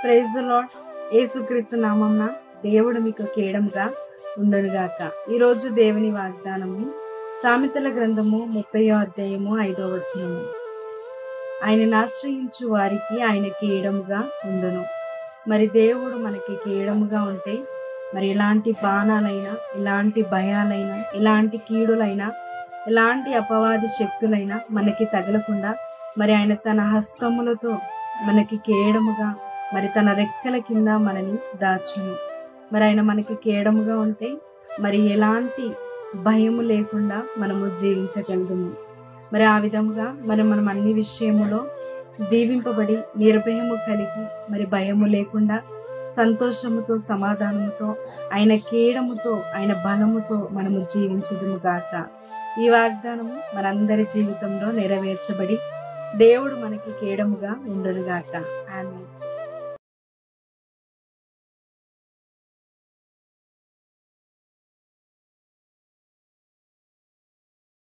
praise lord యేసుక్రీస్తు నామంన దేవుడు మీకు కేడముగా ఉండునుగాక ఈరోజు దేవుని వాగ్దానము సామెతల గ్రంథము ముప్పయో అధ్యాయము ఐదో వచనము ఆయనను ఆశ్రయించు వారికి ఆయన కేడముగా ఉండును మరి దేవుడు మనకి కేడముగా ఉంటే మరి ఎలాంటి బాణాలైనా ఎలాంటి భయాలైనా ఎలాంటి కీడులైనా ఎలాంటి అపవాది శక్తులైనా మనకి తగలకుండా మరి ఆయన తన హస్తములతో మనకి కేడముగా మరి తన రెక్కల కింద మనని దాచును మరి ఆయన మనకి కేడముగా ఉంటే మరి ఎలాంటి భయము లేకుండా మనము జీవించగలము మరి ఆ విధముగా మరి మనం అన్ని విషయములో దీవింపబడి నిర్భయము కలిగి మరి భయము లేకుండా సంతోషముతో సమాధానముతో ఆయన కేడముతో ఆయన బలముతో మనము జీవించదుము గాక ఈ వాగ్దానము మనందరి జీవితంలో నెరవేర్చబడి దేవుడు మనకి కేడముగా ఉండునుగాక ఆమె